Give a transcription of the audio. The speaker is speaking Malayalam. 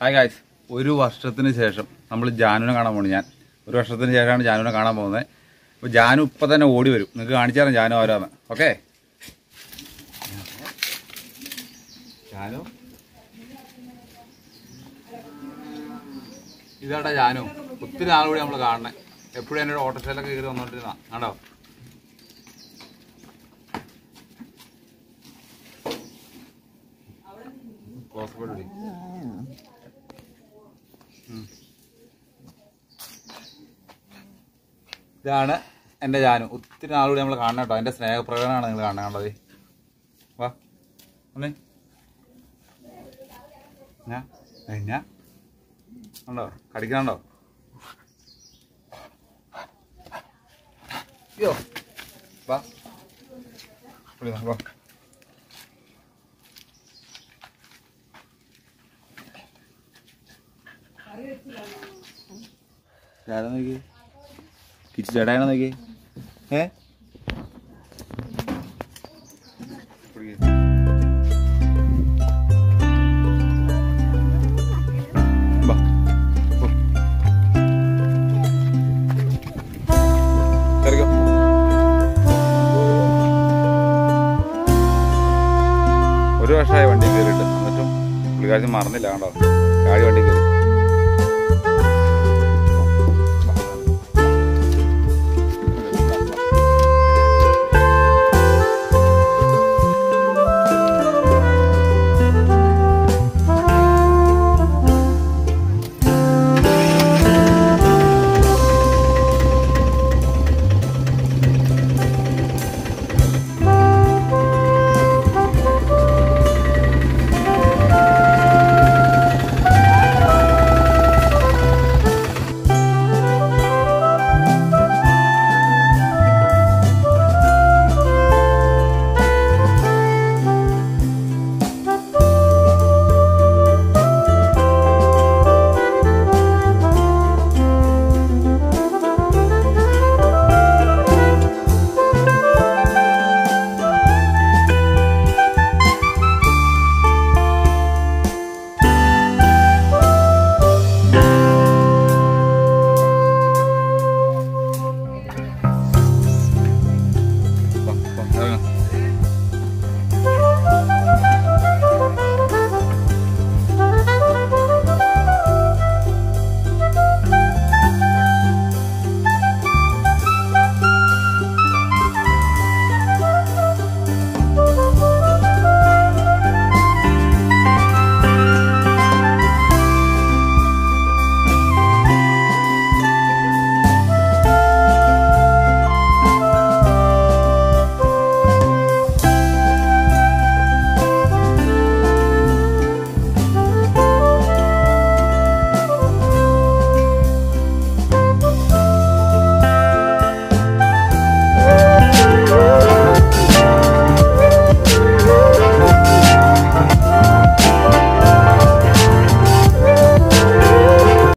ഹായ് ഗായ്സ് ഒരു വർഷത്തിന് ശേഷം നമ്മൾ ജാനുവിനെ കാണാൻ പോകുന്നത് ഞാൻ ഒരു വർഷത്തിന് ശേഷമാണ് ജാനുവിനെ കാണാൻ പോകുന്നത് അപ്പോൾ ജാനു ഇപ്പം തന്നെ ഓടി വരും നിങ്ങൾക്ക് കാണിച്ചു തരാം ജാനു ആരാന്ന് ഓക്കെ ജാനു ഇതാടാ ജാനു ഒത്തിരി നാൾ കൂടി നമ്മൾ കാണണേ എപ്പോഴും എന്നോട് ഓട്ടോറിക്ഷയിലൊക്കെ കയറി വന്നോണ്ടിരുന്ന ആണോ പോസിബിലിറ്റി ഇതാണ് എൻ്റെ ജാനു ഒത്തിരി നാളുകൂടി നമ്മൾ കാണണം കേട്ടോ എൻ്റെ സ്നേഹപ്രകടനമാണ് നിങ്ങൾ കാണേണ്ടത് വാ ഒന്നേ ഞാൻ ഞാൻ ഉണ്ടോ കടിക്കണുണ്ടോ അയ്യോ വാ ഇവിടെ വാ, വാ ചേട്ടാ നോക്കി കിച്ചു ചേട്ടായാണോ നോക്കി ഏ വാ. പോ. കേറിക്കോ. ഒരു വർഷമായി വണ്ടി കയറിയിട്ട് എന്നിട്ടും പുള്ളിക്കാരൻ മറന്നില്ല കണ്ടോ ഗാഡി വണ്ടി കയറി